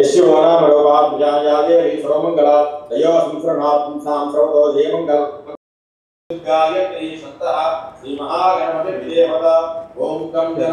యశ్వనామయోపాధ్యాయాదేవి సర్వమంగళ దయో సంసరణాత్మ సాం సర్వతో జయమంగళ గాయత్రి సత్తః శ్రీ మహాగణపతి విదేవత ఓం కం జన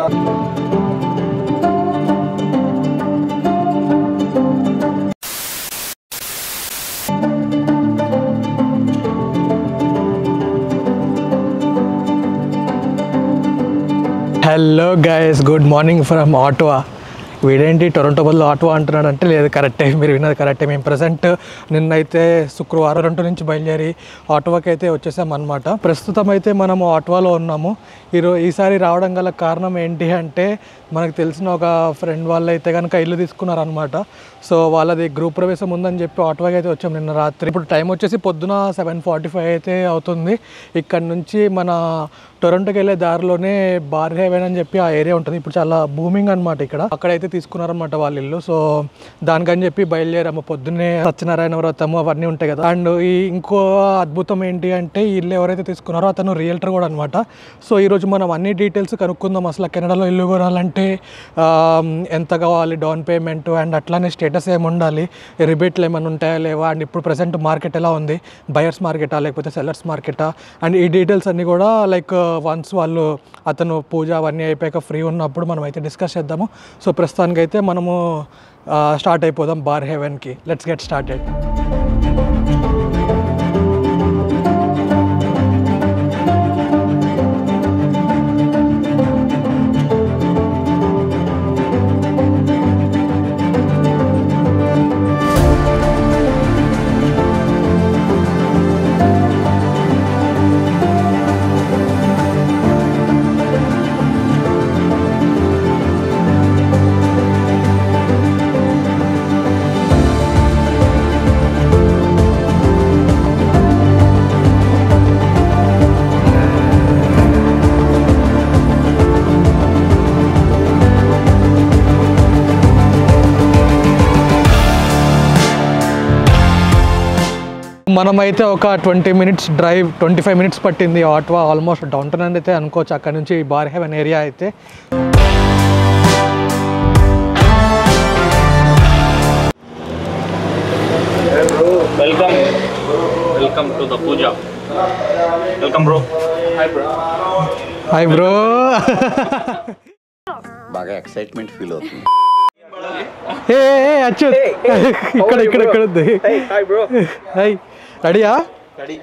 hello guys good morning from Ottawa వీడేంటి టొరంటో బదులు ఆటో అంటున్నాడు అంటే లేదు కరెక్టే మీరు విన్నది కరెక్టే మేము ప్రజెంట్ నిన్నైతే శుక్రవారం టొరంటో నుంచి బయలుదేరి ఆటోవాకి అయితే వచ్చేసాం అనమాట ప్రస్తుతం అయితే మనము ఆటోవాలో ఉన్నాము ఈరో ఈసారి రావడం గల కారణం ఏంటి అంటే మనకు తెలిసిన ఒక ఫ్రెండ్ వాళ్ళు అయితే కనుక ఇల్లు తీసుకున్నారనమాట సో వాళ్ళది గ్రూప్ ప్రవేశం ఉందని చెప్పి ఆటోవాకి అయితే వచ్చాం నిన్న రాత్రి ఇప్పుడు టైం వచ్చేసి పొద్దున సెవెన్ ఫార్టీ ఫైవ్ అయితే అవుతుంది ఇక్కడ నుంచి మన టొరంటోకి వెళ్ళే దారిలోనే బార్ హెవెన్ అని చెప్పి ఆ ఏరియా ఉంటుంది ఇప్పుడు చాలా బూమింగ్ అనమాట ఇక్కడ అక్కడైతే తీసుకున్నారనమాట వాళ్ళ ఇల్లు సో దానికని చెప్పి బయలుదేరాము పొద్దున్నే సత్యనారాయణ వ్రతము అవన్నీ ఉంటాయి కదా అండ్ ఈ ఇంకో అద్భుతం ఏంటి అంటే ఈ ఇల్లు ఎవరైతే తీసుకున్నారో అతను రియల్టర్ కూడా అనమాట సో ఈరోజు మనం అన్ని డీటెయిల్స్ కనుక్కుందాం అసలు కెనడాలో ఇల్లు కొనాలంటే ఆ, ఎంత కావాలి డౌన్ పేమెంట్ అండ్ అట్లానే స్టేటస్ ఏమి ఉండాలి రిబేట్లు ఏమైనా ఉంటాయా లేవా అండ్ ఇప్పుడు ప్రజెంట్ మార్కెట్ ఎలా ఉంది బయర్స్ మార్కెటా లేకపోతే సెల్లర్స్ మార్కెటా అండ్ ఈ డీటెయిల్స్ అన్నీ కూడా లైక్ వన్స్ వాళ్ళు అతను పూజ అవన్నీ అయిపోయాక ఫ్రీ ఉన్నప్పుడు మనం అయితే డిస్కస్ చేద్దాము సో ప్రస్తుతానికైతే మనము స్టార్ట్ అయిపోదాం బార్ హెవెన్కి లెట్స్ గెట్ స్టార్టెడ్ మనమైతే ఒక twenty minutes drive twenty five minutes పట్టింది ఆటో ఆల్మోస్ట్ డౌన్ టౌన్ అని అయితే అనుకోవచ్చు అక్కడ నుంచి బార్ హెవెన్ ఏరియా అయితే welcome welcome to the puja welcome bro hi bro hi bro బాగా ఎక్సైట్మెంట్ ఫీల్ అవుతుంది ఏ అచ్చు ఇక్కడ ఇక్కడ ఇక్కడ ఉంది హాయ్ బ్రో హాయ్ రెడీయా రెడీ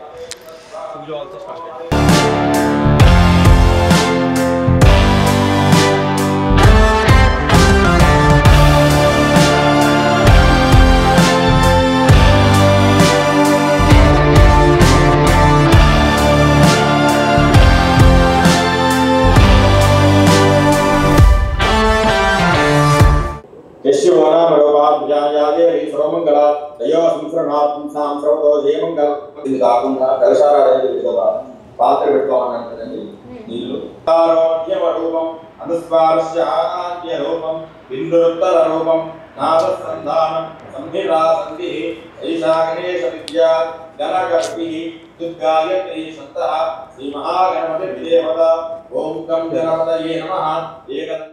యశ్వనామయోపాధ్యాయాదేవి సర్వమంగళ దయో సంసరణాత్మ సాం సర్వతో జయమంగళ ఇది కాకుండా కలశారాధన కదా పాత్ర పెట్టుకోమన్నాను కదండి నీళ్ళు ఆరోగ్యమ రూపం అనుస్వారస్య ఆద్య రూపం బిందురుత్తర రూపం నాదసంధానం సంహిరా సంధి ఐషా గణేశ విద్యా గణగర్భి దుర్గాయత్రి సత్తః శ్రీ మహాగణపతి విదేవత ఓం కం గణపతయే నమః ఏకదంత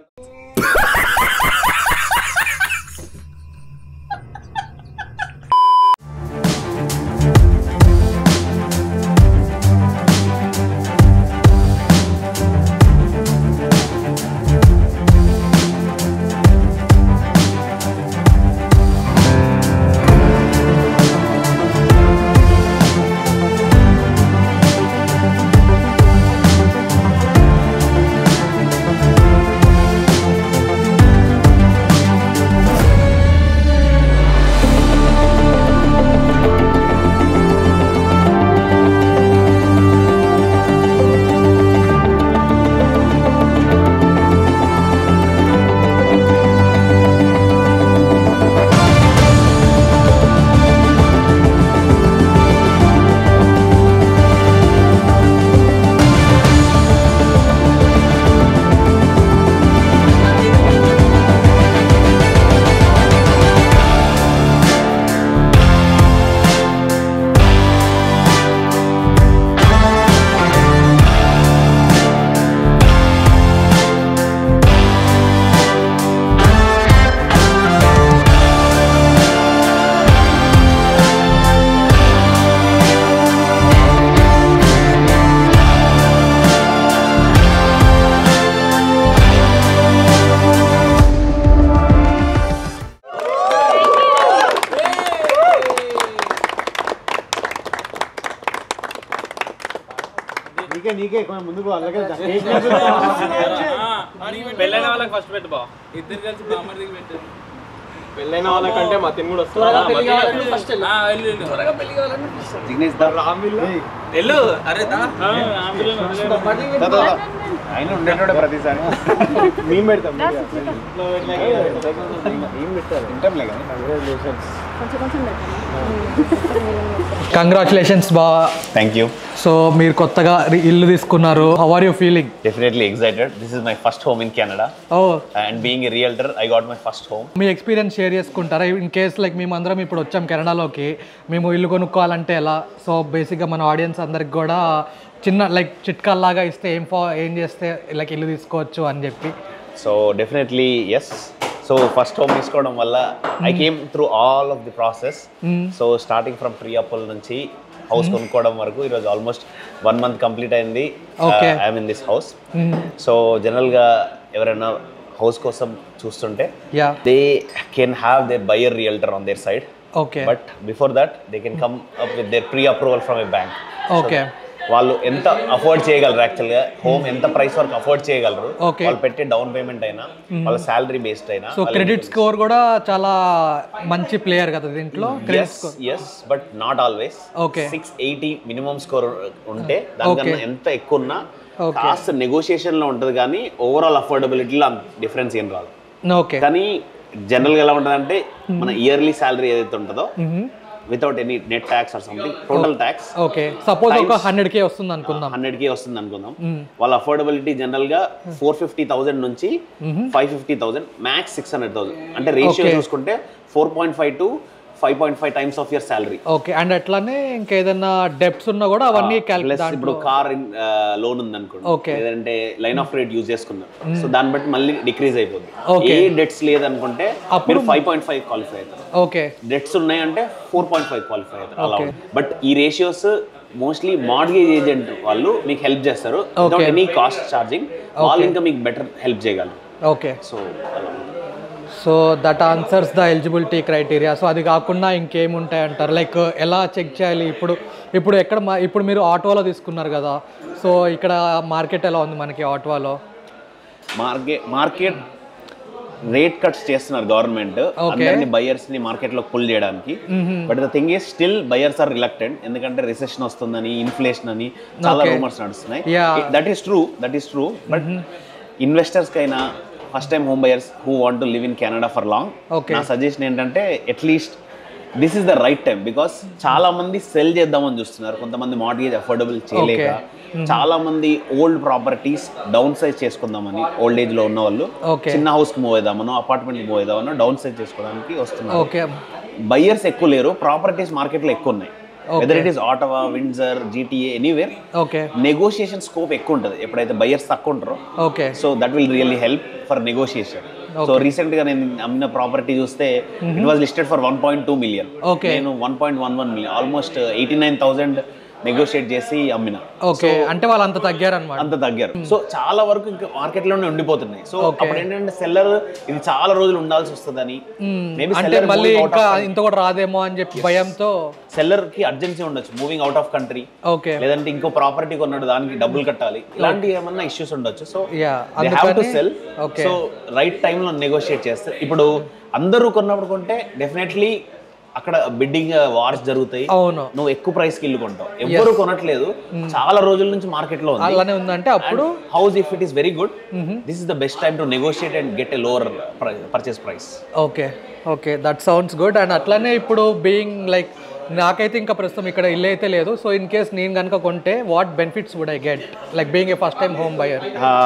నీకే కొంచెం ముందుకు వాళ్ళకే పెళ్ళైన వాళ్ళకి ఫస్ట్ పెట్టు బా ఇద్దరు కలిసి బామ్మర్దికి పెట్టారు పెళ్ళైన వాళ్ళకంటే మా తిని కూడా త్వరగా పెళ్లి కావాలని ఫస్ట్ త్వరగా పెళ్లి కావాలని వెళ్ళు అరే దా ఆయన ఉండేటోడే ప్రతిసారి మేము పెడతాం ఇంట్లో పెట్టలేక ఏం పెట్టారు తింటాంలే కానీ కంగ్రాచులేషన్స్ కంగ్రాచులేషన్స్ బా Thank you. సో మీరు కొత్తగా రి- ఇల్లు తీసుకున్నారు how are you feeling Definitely excited. This is my first home in Canada. Oh And being a realtor, I got my first home. మీ ఎక్స్పీరియన్స్ షేర్ చేసుకుంటారా ఇన్ కేస్ లైక్ మేము అందరం ఇప్పుడు వచ్చాం కెనడాలోకి మేము ఇల్లు కొనుక్కోవాలంటే ఎలా సో బేసిక్గా మన ఆడియన్స్ అందరికి కూడా చిన్న లైక్ చిట్కాల్లాగా ఇస్తే ఏం ఫా ఏం చేస్తే లైక్ ఇల్లు తీసుకోవచ్చు అని చెప్పి So definitely yes. So first home తీసుకోవడం వల్ల I came through all of the process so starting from pre approval నుంచి హౌస్ కొనుక్కోవడం వరకు ఈరోజు ఆల్మోస్ట్ వన్ మంత్ కంప్లీట్ అయింది Okay. I'm in this house so జనరల్గా ఎవరైనా హౌస్ కోసం చూస్తుంటే yeah they can have their buyer realtor on their side okay but before that they can come up with their pre approval from a bank okay వాళ్ళు ఎంత afford చేయగలరు యాక్చువల్గా home ఎంత price వరకు అఫోర్డ్ చేయగలరు Okay. వాళ్ళు పెట్టే down payment అయినా వాళ్ళ శాలరీ బేస్డ్ అయినా సో క్రెడిట్ స్కోర్ కూడా చాలా మంచి ప్లేయర్ కదా దీంట్లో credit score yes but not always Okay. Six eighty minimum score ఉంటే దానికన్నా ఎంత ఎక్కువ ఉన్నా కాస్త నెగోషియేషన్ లో ఉంటుంది కానీ ఓవరాల్ అఫోర్డబిలిటీలో డిఫరెన్స్ ఏం రాదు ఓకే కానీ జనరల్గా ఎలా ఉంటుందంటే మన ఇయర్లీ శాలరీ ఏదైతే ఉంటుందో without any net tax or something total tax okay suppose ఒక హండ్రెడ్ కే వస్తుంది అనుకుందాం హండ్రెడ్ కే వస్తుంది అనుకుందాం వాళ్ళ అఫోర్డబిలిటీ జనరల్ గా ఫోర్ ఫిఫ్టీ థౌసండ్ నుంచి five fifty thousand max six hundred thousand అంటే రేషియో Okay. చూసుకుంటే four point five to five point five times of your salary okay and అట్లానే ఇంకేదైనా డెప్స్ ఉన్నా కూడా అవన్నీ ప్లస్ క్యాలిక్యులేట్ ఇప్పుడు కార్ లోన్ ఉంది అనుకోండి Okay. లేదంటే లైన్ ఆఫ్ క్రెడిట్ యూజ్ చేసుకున్నారు సో దాన్ని బట్టి మళ్ళీ డిక్రీజ్ అయిపోతుంది Okay. ఏ డెట్స్ లేదనుకుంటే మీరు ఫైవ్ పాయింట్ ఫైవ్ క్వాలిఫై అవుతారు ఓకే డెట్స్ ఉన్నాయంటే ఫోర్ పాయింట్ ఫైవ్ క్వాలిఫై అవుతారు అలా బట్ ఈ రేషియోస్ మోస్ట్లీ మార్గేజ్ ఏజెంట్ వాళ్ళు మీకు హెల్ప్ చేస్తారు వితౌట్ ఎనీ కాస్ట్ ఛార్జింగ్ వాళ్ళు ఇంకా మీకు బెటర్ హెల్ప్ చేయగలరు ఓకే సో అలా so that answers the eligibility criteria so అది కాకుండా ఇంకేముంటాయి అంటారు లైక్ ఎలా చెక్ చేయాలి ఇప్పుడు ఇప్పుడు ఎక్కడ మా- ఇప్పుడు మీరు ఆటోలో తీసుకున్నారు కదా సో ఇక్కడ మార్కెట్ ఎలా ఉంది మనకి ఆటోలో మార్కెట్ మార్కెట్ రేట్ కట్స్ చేస్తున్నారు గవర్నమెంట్ అందరిని బయర్స్ ని మార్కెట్ లో పుల్ చేయడానికి but the thing is still buyers are reluctant ఎందుకంటే రిసెషన్ వస్తుందని ఇన్ఫ్లేషన్ అని చాలా Okay. రూమర్స్ నడుస్తున్నాయి Yeah. That is true that is true but investors కైనా first time home buyers who want to live in Canada for long Okay. నా suggestion ఏంటంటే atleast this is the right time because చాలా మంది cell చేద్దామని చూస్తున్నారు కొంతమంది mortgage affordable చేయలేక చాలా మంది ఓల్డ్ ప్రాపర్టీస్ డౌన్ సైజ్ చేసుకుందామని ఓల్డ్ ఏజ్ లో ఉన్న వాళ్ళు Okay. చిన్న హౌస్ కి మూవ్ అవుదామనో అపార్ట్మెంట్ కి మూవ్ అవుదామనో డౌన్ సైజ్ చేసుకోవడానికి వస్తున్నారు ఓకే బయ్యర్స్ ఎక్కువ లేరు ప్రాపర్టీస్ మార్కెట్ లో ఎక్కువ ఉన్నాయి whether it is Ottawa Windsor GTA anywhere okay negotiation scope ఎక్కువ ఉంటుంది ఎప్పుడైతే బయ్యర్స్ తక్కువ ఉంటారో okay so that will really help for negotiation so recent గా నేను అమ్మిన ప్రాపర్టీ చూస్తే it was listed for one point two million Okay. నేను one point one one million almost eighty nine thousand negotiate చేసి అమ్మిన okay అంటే వాళ్ళు అంత తగ్గారనమాట అంత తగ్గారు సో చాలా వరకు ఇంకా మార్కెట్ లోనే ఉండిపోతున్నాయి సో అప్పుడు ఏంటంటే సెల్లర్ ఇది చాలా రోజులు ఉండాల్సి వస్తుందని మేబీ అంటే మళ్ళీ ఇంకా ఇంత కూడా రాదేమో అని చెప్పి భయంతో సెల్లర్ కి అర్జెన్సీ ఉండొచ్చు moving out of country okay లేదంటే ఇంకో ప్రాపర్టీ కొన్నాడు దానికి డబ్బులు కట్టాలి ఇలాంటి ఏమన్నా ఇష్యూస్ ఉండొచ్చు so Yeah, they have to అందుకని- సెల్ Okay. సో రైట్ టైంలో నెగోషియేట్ చేస్తే ఇప్పుడు అందరూ కొన్నప్పుడు కొంటే డెఫినెట్లీ అక్కడ బిడ్డింగ్ వార్స్ జరుగుతాయి అవును నువ్వు ఎక్కువ ప్రైస్ కి ఇల్లు కొంటావు ఎవరు కొనట్లేదు చాలా రోజుల నుంచి మార్కెట్ లో ఉంది అలానే ఉందంటే అప్పుడు house if it is very good this is the best time to negotiate and get a lower purchase price okay okay that sounds good and అట్లానే ఇప్పుడు బీయింగ్ లైక్ నాకైతే ఇంకా ప్రస్తుతం ఇక్కడ ఇల్లు అయితే లేదు సో ఇన్ కేస్ నేను కనుక కొంటే what benefits would I get like being a first time home buyer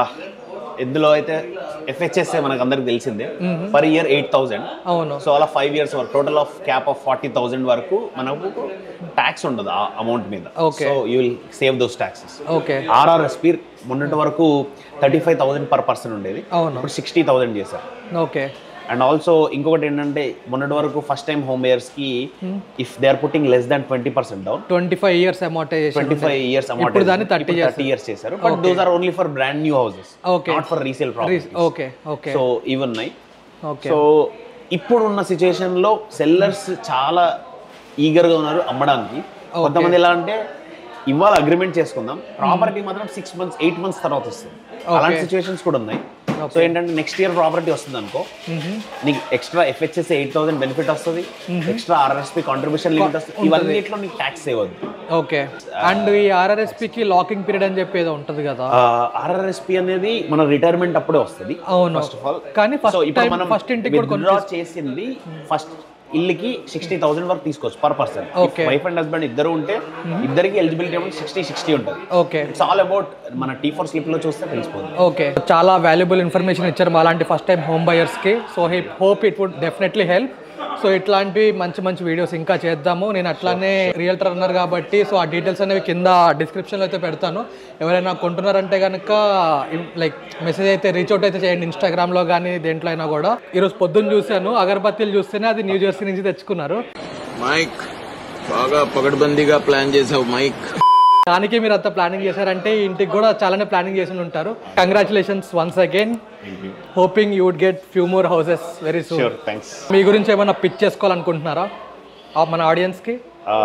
ఇందులో అయితే ఎఫ్హెచ్ఎస్ఏ మనకు అందరికి తెలిసిందే పర్ ఇయర్ ఎయిట్ థౌసండ్ అవును సో అలా ఫైవ్ ఇయర్స్ వరకు total of cap of forty thousand వరకు మనకు ట్యాక్స్ ఉండదు ఆ అమౌంట్ మీద Okay. So you will save those taxes okay RRSP మొన్నటి వరకు thirty five thousand per person ఉండేది అవును ఇప్పుడు సిక్స్టీ థౌసండ్ చేశారు ఓకే అండ్ ఆల్సో ఇంకొకటి ఏంటంటే మొన్నటి వరకు ఫస్ట్ టైం హోమ్ కి if they are putting less than twenty percent down twenty five years అమౌంటైజేషన్ twenty five years amount ఇప్పుడు దాన్ని 30 థర్టీ ఇయర్స్ చేశారు but those are only for brand new houses Okay. Not for resale properties okay okay so ఇవి ఉన్నాయి okay so ఇప్పుడున్న situation లో sellers చాలా eager గా ఉన్నారు అమ్మడానికి కొంతమంది ఎలా అంటే ఇవాళ అగ్రిమెంట్ చేసుకుందాం ప్రాపర్టీ మాత్రం సిక్స్ మంత్స్ ఎయిట్ మంత్స్ తర్వాత వస్తుంది అలాంటి సిచ్యువేషన్స్ కూడా ఉన్నాయి సో ఏంటంటే నెక్స్ట్ ఇయర్ ప్రాపర్టీ వస్తుంది అనుకో నీకు extra FHS eight thousand benefit వస్తుంది ఎక్స్ట్రా ఆర్ఎస్పీ కాంట్రిబ్యూషన్ లిమిట్ వస్తుంది ఇవన్నిట్లో నీకు ట్యాక్స్ సేవద్దు ఓకే అండ్ ఈ ఆర్ఆర్ఎస్పికి లాకింగ్ పీరియడ్ అని చెప్పి ఏదో ఉంటుంది కదా ఆర్ఆర్ఎస్పీ అనేది మన రిటైర్మెంట్ అప్పుడే వస్తుంది అవును ఫస్ట్ ఆఫ్ ఆల్ కానీ సో ఫస్ట్ ఇప్పుడు టైం మనం ఫస్ట్ ఇంటికి కూడా withdraw చేసింది ఫస్ట్ ఇల్లుకి సిక్స్టీ థౌసండ్ వరకు తీసుకోవచ్చు per person Okay. Wife and husband ఇద్దరు ఉంటే ఇద్దరికి ఎలిజిబిలిటీ అమౌంట్ సిక్స్టీ సిక్స్టీ ఉంటుంది ఓకే ఇట్స్ ఆల్ అబౌట్ మన టీ ఫోర్ స్లిప్ లో చూస్తే తెలిసిపోతుంది ఓకే చాలా వాల్యుబుల్ ఇన్ఫర్మేషన్ ఇచ్చారు మా లాంటి ఫస్ట్ టైం హోమ్ బయర్స్కి so hope it would definitely help so ఇట్లాంటి మంచి మంచి వీడియోస్ ఇంకా చేద్దాము నేను అట్లానే రియల్టర్ అన్నారు కాబట్టి సో ఆ డీటెయిల్స్ అనేవి కింద డిస్క్రిప్షన్లో అయితే పెడతాను ఎవరైనా కొంటున్నారంటే కనుక లైక్ మెసేజ్ అయితే రీచ్ అవుట్ అయితే చేయండి ఇన్స్టాగ్రామ్లో కానీ దేంట్లో అయినా కూడా ఈరోజు పొద్దున్న చూశాను అగరబత్తీలు చూస్తేనే అది న్యూ జెర్సీ నుంచి తెచ్చుకున్నారు మైక్ బాగా పగడ్బందీగా ప్లాన్ చేసావు మైక్ దానికి మీరు అంత ప్లానింగ్ చేశారంటే ఈ ఇంటికి కూడా చాలానే ప్లానింగ్ చేసి ఉంటారు congratulations once again hoping you would get few more houses very soon sure thanks మీ గురించి ఏమైనా పిచ్ చేసుకోవాలనుకుంటున్నారా ఆ మన ఆడియన్స్కి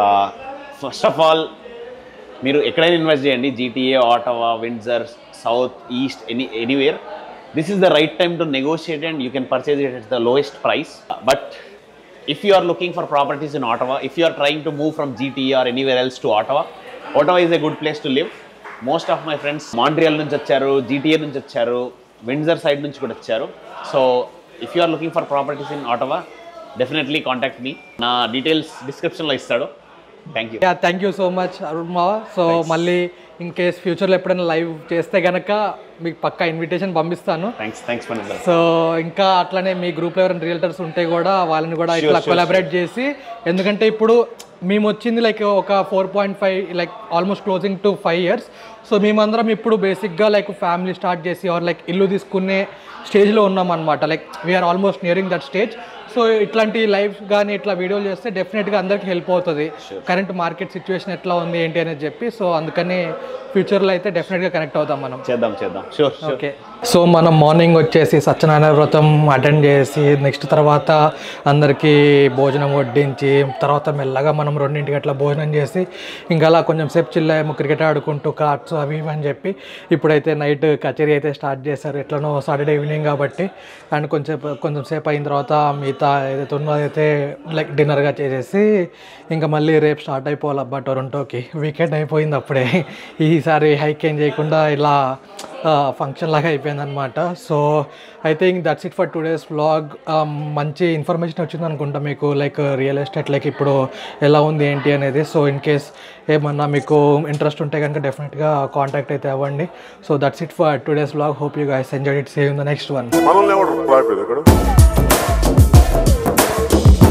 ఫస్ట్ ఆఫ్ ఆల్ మీరు ఎక్కడైనా ఇన్వెస్ట్ చేయండి GTA Ottawa Windsor south east any anywhere this is the right time to negotiate and you can purchase it at the lowest price but if you are looking for properties in Ottawa, if you are trying to move from GTA or anywhere else to Ottawa, Ottawa is a good place to live. Most of my friends Montreal నుంచి వచ్చారు GTA నుంచి వచ్చారు విండ్జర్ side నుంచి కూడా వచ్చారు so if you are looking for properties in Ottawa definitely contact me నా details డిస్క్రిప్షన్లో ఇస్తాడు thank you yeah thank you so much Arun మావా సో మళ్ళీ ఇన్ కేస్ ఫ్యూచర్లో ఎప్పుడైనా లైవ్ చేస్తే గనక మీకు పక్కా ఇన్విటేషన్ పంపిస్తాను థ్యాంక్స్ థ్యాంక్స్ మన సో ఇంకా అట్లనే మీ గ్రూప్లో ఎవరైనా రియల్టర్స్ ఉంటే కూడా వాళ్ళని కూడా ఇట్లా కొలాబరేట్ చేసి ఎందుకంటే ఇప్పుడు మేము వచ్చింది లైక్ ఒక four point five like almost closing to five years so మేమందరం ఇప్పుడు బేసిక్గా లైక్ ఫ్యామిలీ స్టార్ట్ చేసి ఆర్ లైక్ ఇల్లు తీసుకునే స్టేజ్లో ఉన్నాం అనమాట like we are almost nearing that stage so ఇట్లాంటి లైవ్ కానీ ఇట్లా వీడియోలు చేస్తే డెఫినెట్గా అందరికి హెల్ప్ అవుతుంది కరెంట్ మార్కెట్ సిచ్యువేషన్ ఎట్లా ఉంది ఏంటి అనేది చెప్పి సో అందుకని ఫ్యూచర్లో అయితే డెఫినెట్గా కనెక్ట్ అవుతాం మనం చేద్దాం చేద్దాం షూర్ షూర్ ఓకే సో మనం మార్నింగ్ వచ్చేసి సత్యనారాయణ వ్రతం అటెండ్ చేసి నెక్స్ట్ తర్వాత అందరికీ భోజనం వడ్డించి తర్వాత మెల్లగా మనం రెండింటికి అట్లా భోజనం చేసి ఇంకా అలా కొంచెం సేపు చిల్లాము క్రికెట్ ఆడుకుంటూ కార్డ్స్ అవి ఇవి అని చెప్పి ఇప్పుడైతే నైట్ కచేరీ అయితే స్టార్ట్ చేశారు ఎట్లనో సాటర్డే ఈవినింగ్ కాబట్టి అండ్ కొంచెం కొంచెం సేపు అయిన తర్వాత మిగతా ఏదైతే ఉన్నదో అదైతే లైక్ డిన్నర్గా చేసేసి ఇంకా మళ్ళీ రేపు స్టార్ట్ అయిపోవాలి అబ్బా టొరంటోకి వీకెండ్ అయిపోయింది అప్పుడే ఈసారి హైక్ ఏం చేయకుండా ఇలా ఫంక్షన్ లాగా అయిపోయింది అనమాట so I think that's it for today's vlog మంచి ఇన్ఫర్మేషన్ వచ్చింది అనుకుంటా మీకు లైక్ రియల్ ఎస్టేట్ లైక్ ఇప్పుడు ఎలా ఉంది ఏంటి అనేది సో ఇన్ కేస్ ఏమన్నా మీకు ఇంట్రెస్ట్ ఉంటే కనుక డెఫినెట్గా కాంటాక్ట్ అయితే అవ్వండి so that's it for today's vlog hope you guys enjoy it save in the next one మనల్ని ఎవరు రాయిపోయింది ఇక్కడ